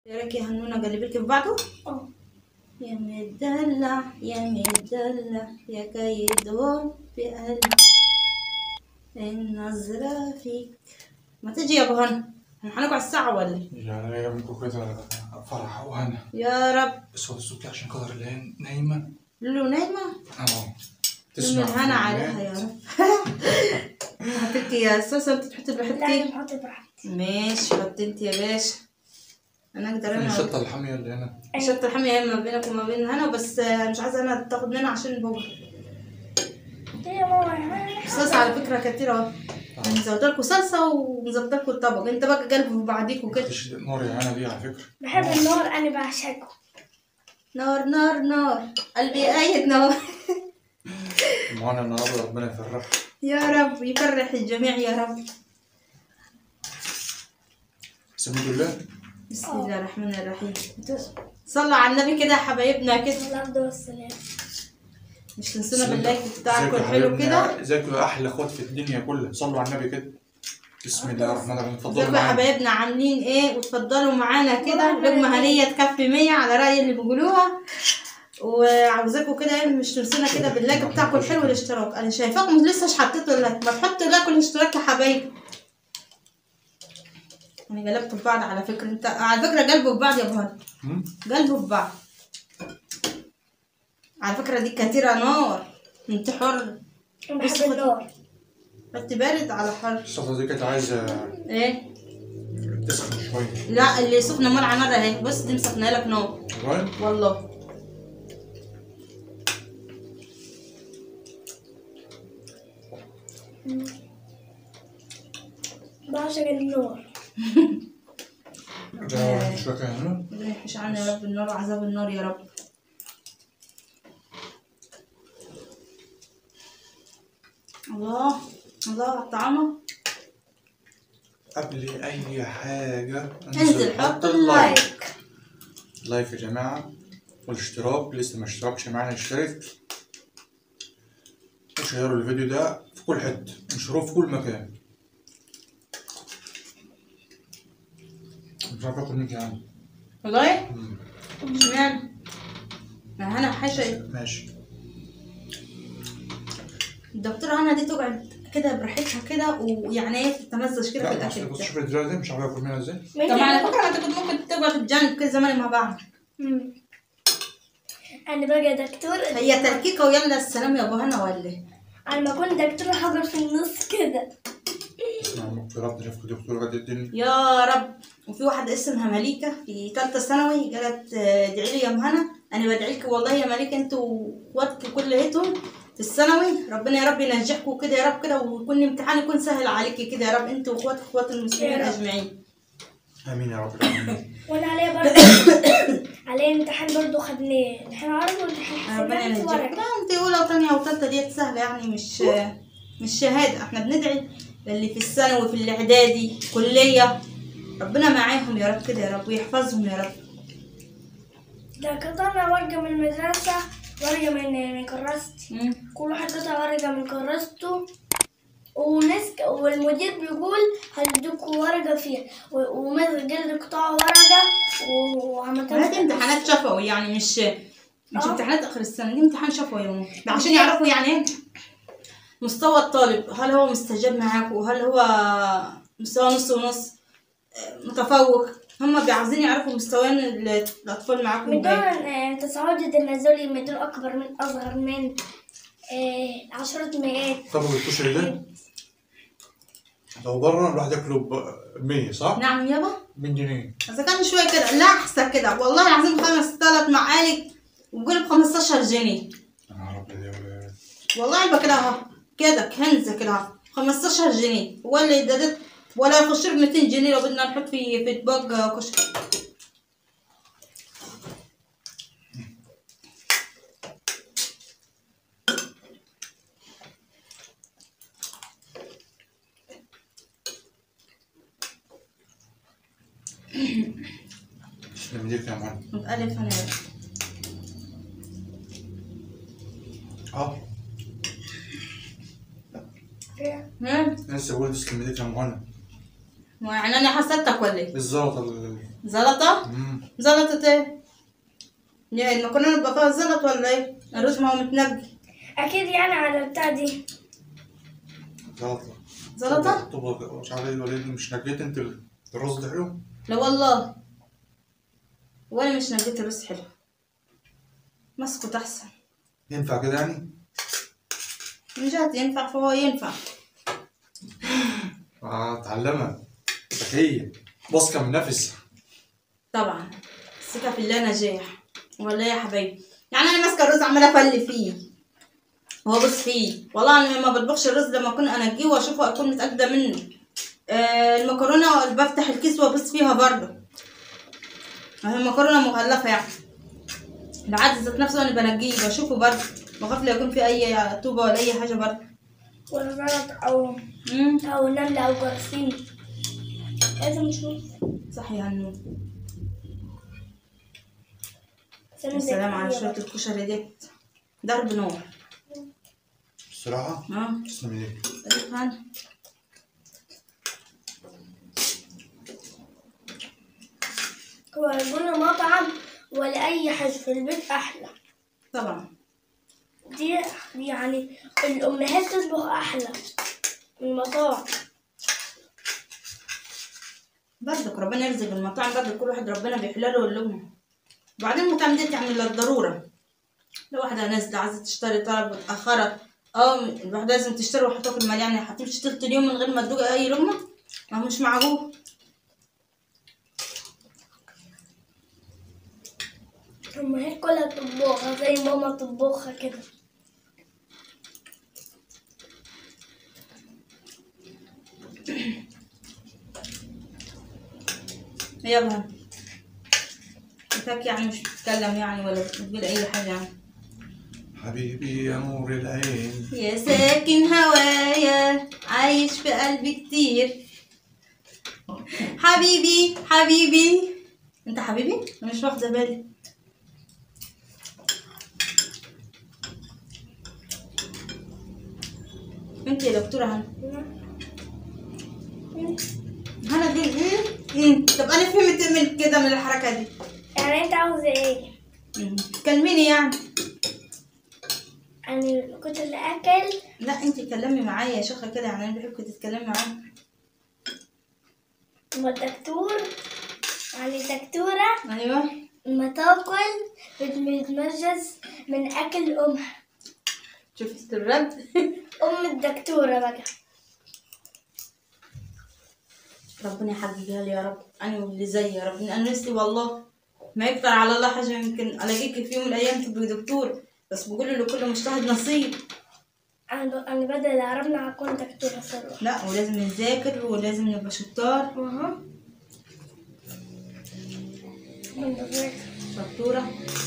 يا ريك يا هنونة قلبي لك في بعضه اه يا مدلع يا مدلع يا كيدون في قلبي النظرة فيك ما تجي يا ابو هنا احنا هنقعد الساعة ولا إيه؟ يعني هي منكم كده فرح وهنا يا رب بس هو الصوت عشان قدر الله نايمة لولو نايمة اه من الهنا عليها يا رب حطيتي يا سوسة انت تحطي لا براحتك نحط براحتي ماشي حطي انت يا باشا انا اقدر انا الشطة الحامية اللي هنا شط الحمية ما بينك وما بين هنا بس مش عايزة انا تاخد منها عشان بابا يا ماما صلصة على فكرة كتير اهو نزود لكم صلصة ونظبط لكم الطبق انت بقى قلب في بعضيك وكده مفيش نور يا هنا دي على فكرة بحب النار انا بعشقه نار نار نار قلبي قايد نار معانا النهارده ربنا يفرح يا رب يفرح الجميع يا رب سميت الله بسم الله الرحمن الرحيم صلوا على النبي كده يا حبايبنا كده الأرض والسلام مش تنسونا باللايك بتاعكم ازيكم يا الحلو حبايبنا؟ كده ازيكم يا احلى اخوات في الدنيا كلها صلوا على النبي كده بسم الله الرحمن الرحيم اتفضلوا ازيكم يا معانا حبايبنا عاملين ايه وتفضلوا معانا كده لقمة هنية تكفي مية على رأي اللي بيقولوها وعاوزاكم كده ايه مش تنسونا كده باللايك بتاعكم الحلو والاشتراك انا شايفاكم لسه مش حطيتوا اللايك ما تحطوا اللايك والاشتراك يا حبايبي انا قلبتوا في بعض على فكرة انت على فكرة قلبوا في بعض يا ابو هاني هم؟ قلبوا في بعض على فكرة دي كتيرة نار انت حر أنا بس بحب خد- النار انت بارد على حر الشطة دي كانت عايزة ايه تسخن شوية لا اللي سخنة مال على نار اهي بص دي مسخنة لك نار والله والله بعشق النار ده شوية كده هنا ربنا يحفش عنا يا رب النار وعذاب النار يا رب الله الله على الطعامة قبل اي حاجة انزل حط اللايك لايك يا جماعة والاشتراك لسه ما اشتركش معانا اشترك وشيروا الفيديو ده في كل حتة انشروه في كل مكان مش عارف اكل منك يعني والله مم. اشمعنى ما انا حاشا ماشي الدكتورة هنا دي تقعد كده براحتها كده ويعني ايه تتمزج كده في لا بس الاكل بص بتاعها شوف الفيديو ده مش عارف اكل منها ازاي طب على فكرة انت كنت ممكن تقعد بجانب كده زمان مع بعض مم. أنا بقى دكتور هي تركيكة ويلا السلام يا ابو هنا ولا ايه؟ أنا ما كنت دكتور حاضر في النص كده اسمع المقدرات شوف دكتور غدا الدين يا رب وفي واحدة اسمها مليكة في تالتة ثانوي قالت آه، ادعي لي يا ام هنا انا بدعي لك والله يا مليكة انتوا واخواتك كلهتهم في الثانوي ربنا يا رب ينجحكم كده يا رب كده ويكون الامتحان يكون سهل عليكي كده يا رب انتوا واخواتك اخوات المسلمين يا رب. اجمعين امين يا رب العالمين وأنا عليا برضه عليا امتحان برضه خدناه امتحان عربي وامتحان ربنا حسابات ينجحكم ورق لا انت اولى وثانيه وثالثه ديت سهله يعني مش مش شهاده احنا بندعي اللي في الثانوي في الاعدادي كليه ربنا معاهم يا رب كده يا رب ويحفظهم يا رب ده قطعنا ورقة من المدرسة ورقة من من كراستي مم. كل واحد قطع ورقة من كراسته وناس والمدير بيقول هيدوكوا ورقة فيها و- ومثل قال قطعوا ورقة و- وعملت هذه امتحانات شفوي يعني مش مش آه. امتحانات اخر السنه دي امتحان شفوي يا ماما ده عشان يعرفوا يعني ايه مستوى الطالب هل هو مستجاب معاكم وهل هو مستوى نص ونص آه، متفوق هم عايزين يعرفوا مستويين ال- الاطفال معاكم مدون ايه آه، تصاعد النزولي مدون أكبر من أصغر من آه، عشرة مئات طب الكشري ده لو بره الواحد ياكله ب 100 صح؟ نعم يابا 100 جنيه اذا كان شويه كده لا احسن كده والله العظيم خمس ثلاث معالق وقول ب 15 جنيه يا نهار ابيض يا ولاد والله يبقى كده اهو كده كنزه كده اهو 15 جنيه ولا ده, ده ولا يخش ب 200 جنيه لو بدنا نحط في في اطباق كشري لما دي كام واحد متألف انا اه هم؟ لسه بقول تسلم ايديك يا مهند يعني انا حسدتك ولا ايه الزلطه ال- زلطه مم. زلطه ايه يا المكرونه بيبقى فيها زلط ولا ايه الرز ما هو متنجي اكيد يعني على البتاع دي زلطه زلطه طب مش عارف ايه ولا إيه، مش نجيت انت الرز ده حلو لا والله وانا مش نجيت الرز حلو مسكت احسن ينفع كده يعني من جهة ينفع فهو ينفع اه اتعلمها ذكيه واثقه من نفسها طبعا الثقة في الله نجاح ولا يا حبايبي يعني انا ماسكه الرز عماله افل فيه وابص فيه والله انا ما بطبخش الرز لما اكون انجيه واشوفه اكون متاكده منه آه المكرونه بفتح الكيس وابص فيها برضه هي المكرونه مغلفه يعني العدس ذات نفسه انا بنجيه بشوفه برضه بخاف لا يكون في اي طوبه ولا اي حاجه برضه ولا زلط او مم. او نملة او جراثيم لازم نشوف صح يا هنو عشان السلام على نذاكر شويه فيها الكشري ديت ضرب نار الصراحه اه تسلم ايديك ألف هنا. هو يقولنا مطعم ولا اي حاجة في البيت احلى طبعا دي يعني الامهات تطبخ احلى من المطاعم برضك ربنا يرزق المطاعم برضك كل واحد ربنا بيحلله ولهم وبعدين المطاعم ديت يعني للضرورة لو واحدة نازلة عايزة تشتري طلب متأخرة اه الواحدة لازم تشتري وهتاكل مال يعني هتمشي تلت اليوم من غير ما تدوق أي لقمة ما هو مش معقول الامهات كلها تطبخها زي ماما تطبخها كده يلا انتك يعني مش بتتكلم يعني ولا بتقول أي حاجة يعني حبيبي يا نور العين يا ساكن هوايا عايش في قلبي كتير حبيبي حبيبي انت حبيبي انا مش واخده بالي انت يا دكتوره هنا هنا دي مم. مم. طب انا فهمت من كده من الحركه دي يعني انت عاوزة ايه؟ مم. تكلميني يعني يعني كنت اللي اكل لا انت كلمي معايا يا شيخه كده يعني انا بحبك تتكلمي معايا ما الدكتور يعني دكتورة ايوه ما تاكل بتتمجز من اكل امها شفت الرد ام الدكتورة بقى ربنا يحققها لي يا رب انا واللي زي يا رب انا نفسي والله ما يقدر على الله حاجه يمكن الاقيك في يوم من الايام تبقي دكتور بس بقول لكل مجتهد نصيب انا انا بدل عربنا هكون دكتورة صراحة لا ولازم نذاكر ولازم نبقى شطار اها من بذاكر شطوره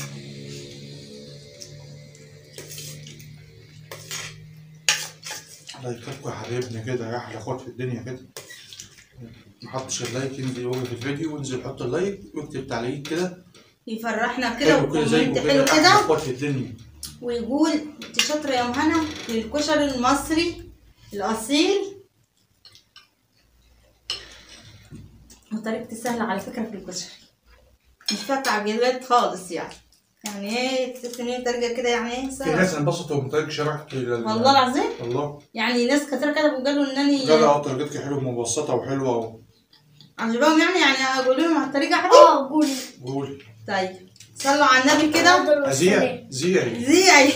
لايكاتكم يا حبايبنا كده يا احلى اخوات في الدنيا كده محطش اللايك ينزل يوقف الفيديو وينزل يحط اللايك ويكتب تعليق كده يفرحنا كده حلو كده زيكم وكومنت كده حلو يا احلى كده اخوات في الدنيا ويقول انت شاطره يا مهنا للكشري المصري الاصيل وطريقتي سهله على فكره في الكشري مش فيها تعقيدات خالص يعني يعني ايه تحس ان هي طريقه كده يعني ايه في سهله ناس انبسطوا من طريقة شرحتي لل... والله العظيم والله يعني ناس كتير كده وقالوا انني لا لا طريقتك حلوه ومبسطه وحلوه و... عجبهم يعني يعني اقول لهم على الطريقه عادي اه قولي قول طيب صلوا على النبي كده زيع زيعي زيعي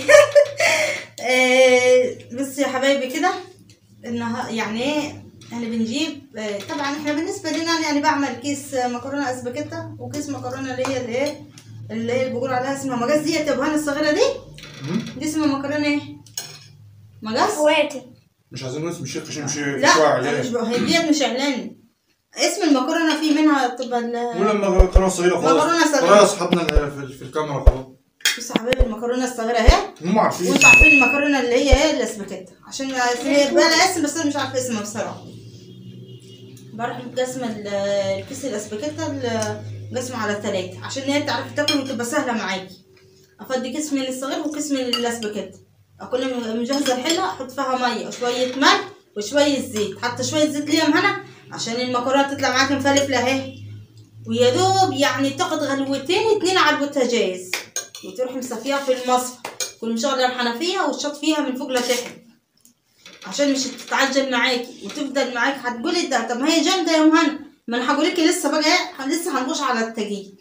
آه، بص يا حبايبي كده انها يعني ايه احنا بنجيب آه، طبعا احنا بالنسبه لنا يعني بعمل كيس مكرونه اسباجيتا وكيس مكرونه اللي هي الايه اللي هي اللي بيقولوا عليها اسمها مجاز ديت يا ابو الصغيره دي مم؟ دي اسمها مكرونه ايه مجاز اخواتي مش عايزين اسم الشيخ عشان مش لا مش واعي أنا مش عليه بقى- هي ديت مش اعلان اسم المكرونه في منها تبقى ال- ولما كانوا صغيره خلاص مكرونة صغيرة. خلاص اصحابنا اللي في, في الكاميرا خلاص بص يا حبايبي المكرونه الصغيره اهي هم عارفين وانتوا عارفين المكرونه اللي هي ايه الاسباجيتا عشان هي بقى لها اسم بس انا مش عارفه اسمها بصراحه بروح مقسمه ال- الكيس الاسباجيتا ال- مقسمه على ثلاثه عشان هي تعرفي تاكل وتبقى سهله معاكي افضي كيس من الصغير وكيس من الاسباجيتا اكون م- مجهزه الحله احط فيها ميه وشويه ملح وشويه زيت حتى شويه زيت ليا هنا عشان المكرونه تطلع معاك مفلفله اهي ويا دوب يعني تاخد غلوتين اتنين على البوتاجاز وتروح مصفيها في المصفى تكون مشغله الحنفيه وتشط فيها من فوق لتحت عشان مش تتعجن معاكي وتفضل معاكي هتقولي ده طب ما هي جامده يا مهنا ما انا هقولك لسه بقى إيه، لسه هنخش على التجيل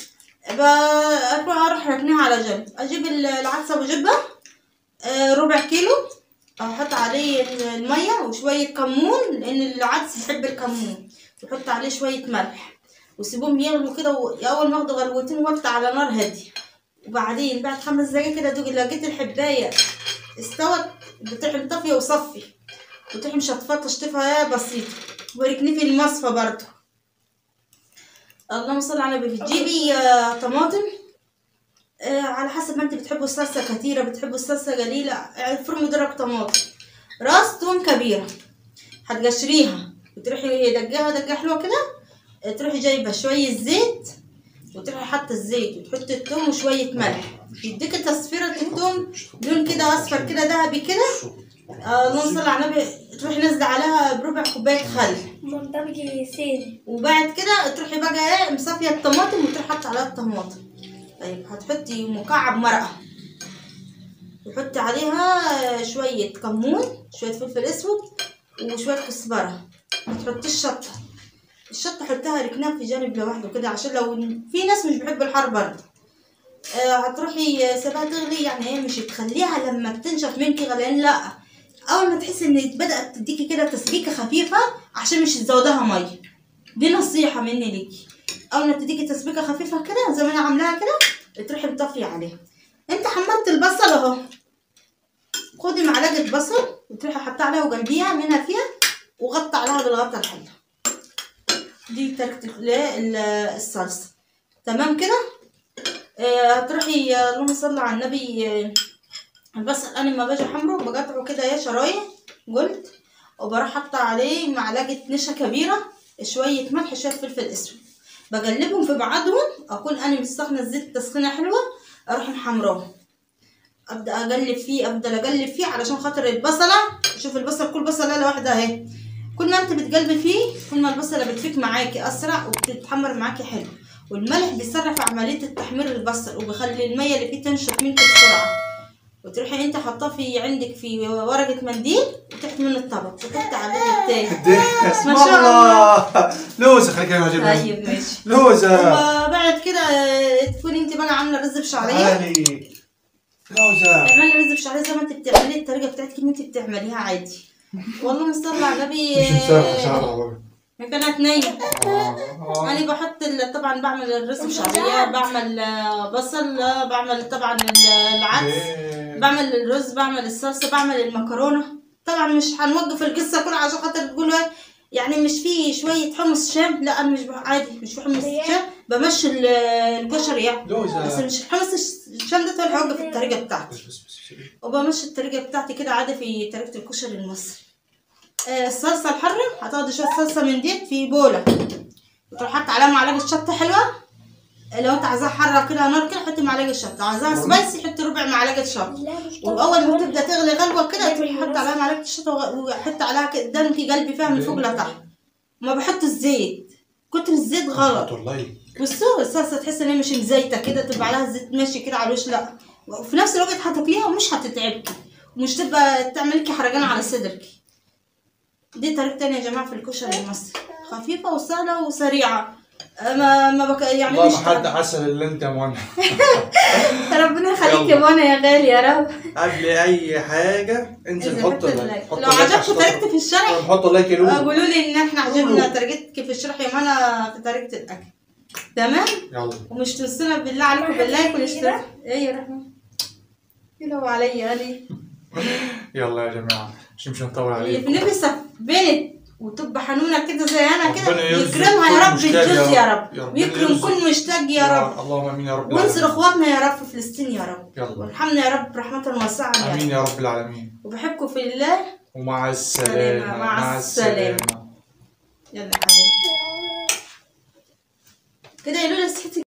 بقى اروح اروح ركنيها على جنب اجيب ال- العدس ابو جبه آه، ربع كيلو احط عليه الميه وشويه كمون لان العدس يحب الكمون وحط عليه شويه ملح وسيبهم يغلوا كده و- اول ما ياخدوا غلوتين وقت على نار هاديه وبعدين بعد خمس دقايق كده دوق لقيت الحبايه استوت بتروحي مطفيه وصفي وتروحي مشطفاه تشطيفها بسيطه وركنيه في المصفى برضه اللهم صل على النبي بتجيبي آه، طماطم آه، على حسب ما انت بتحبوا الصلصه كتيره بتحبوا الصلصه قليله افرموا درج طماطم راس توم كبيره هتقشريها وتروحي دقاها دقه حلوه كده آه، تروحي جايبه شويه زيت وتروحي حاطه الزيت وتحطي التوم وشويه ملح يديك تصفيره التوم لون كده اصفر كده ذهبي كده آه، اللهم صل على النبي تروحي نازله عليها بربع كوبايه خل منطقة سيدي وبعد كده تروحي بقى ايه مصفيه الطماطم وتروحي حاطه عليها الطماطم طيب هتحطي مكعب مرقه وحطي عليها شويه كمون شويه فلفل اسود وشويه كزبره ما تحطيش شطه الشطه حطيها ركنها في جانب لوحده كده عشان لو في ناس مش بيحبوا الحار برضه آه هتروحي سيبها تغلي يعني ايه مش تخليها لما تنشف منكي غليان لا اول ما تحسي ان بدات تديكي كده تسبيكه خفيفه عشان مش تزودها ميه دي نصيحه مني ليكي اول ما تديكي تسبيكه خفيفه كده زي ما انا عاملاها كده تروحي مطفيه عليها انت حمرت البصل اهو خدي معلقه بصل وتروحي حاطه عليها وجنبيها منها فيها وغطي عليها بالغطا الحله دي تركه ال- ال- الصلصه تمام كده آه، هتروحي آه، اللهم صل على النبي آه، البصل انا لما باجي احمره بقطعه كده يا شرايح قلت وبروح حاطه عليه معلقه نشا كبيره شويه ملح شويه فلفل اسود بقلبهم في بعضهم اكون انا مستخنه الزيت تسخينه حلوه اروح محمراهم ابدا اقلب فيه افضل اقلب فيه علشان خاطر البصله شوف البصل كل بصله لوحدها اهي كل ما انت بتقلبي فيه كل ما البصله بتفك معاكي اسرع وبتتحمر معاكي حلو والملح بيسرع في عمليه التحمير البصل وبيخلي الميه اللي فيه تنشط منك بسرعه وتروحي انت حاطاه في عندك في ورقه منديل وتحت من الطبق وتحطي عليه التاني اسم ما شاء الله لوزة خليك انا اجيب طيب ماشي لوزة وبعد كده آه، تكوني انت بقى عامله رز بشعريه تعالي لوزة تعملي رز بشعريه زي ما انت بتعملي الطريقه بتاعتك ان انت بتعمليها عادي والله صل على النبي مش مسرح شعرها بقى ما كانت نية آه. انا بحط ال- طبعا بعمل الرز بشعريه بعمل آه، بصل آه، بعمل طبعا ال- العدس إيه. بعمل الرز بعمل الصلصه بعمل المكرونه طبعا مش هنوقف القصه كلها عشان خاطر تقولوا إيه، يعني مش في شويه حمص شام لا انا مش بح- عادي مش في حمص شام بمشي ال- الكشري يعني بس لوزة مش حمص الشام ده هو هيوقف الطريقه بتاعتي بس بس بس بس. وبمشي الطريقه بتاعتي كده عادي في طريقه الكشري المصري آه، الصلصه الحاره هتاخدي شويه صلصه من دي في بوله وتروح حاطه عليها معلقه شطه حلوه آه، لو انت عايزاها حاره كده نار كده حطي معلقه شطه عايزاها سبايسي حطي ربع معلقه شطه لا مش واول ما تبدا تغلي غلوه كده تروحي حاطه عليها معلقه الشطه وحطي عليها كده دمكي قلبي فيها من فوق لتحت ما بحط الزيت كتر الزيت غلط والله والصوص الصلصه تحس ان هي مش مزيته كده تبقى عليها زيت ماشي كده على الوش لا وفي نفس الوقت هتاكليها ومش هتتعبكي ومش تبقى تعملكي حرجان على صدرك دي طريقه تانية يا جماعه في الكشري المصري خفيفه وسهله وسريعه ما ما بك يعني والله مش ما حد عسل الا انت وانا ربنا يخليك يلا. يا منى يا غالي يا رب قبل اي حاجه انزل إذا حط حط اللايك اللايك. حط لو اللايك عجبكم عشان طريقتي في الشرح خاطر- حط اللايك يا لولو قولوا لي ان احنا عجبنا قولوا. طريقتك في الشرح يا منى في طريقه الاكل تمام يلا ومش تنسونا بالله عليكم بالله كل اشتراك ايه يا رحمه يلو عليا غالي يلا يا جماعه مش مش هنطول اللي في عليكم نفسها بنت وتبقى حنونه كده زي انا كده ربنا يرزق يكرمها يا كل رب مشتاق الجوز يا يا رب. رب يا رب. ويكرم يرزق. كل مشتاق يا رب اللهم امين يا رب وانصر العالمين. اخواتنا يا رب في فلسطين يا رب يلا وارحمنا يا رب رحمة واسعة يا امين رب يا رب العالمين وبحبكم في الله ومع السلامه مع مع السلامة. السلامه يلا يا حبيبي كده يا لولا صحتي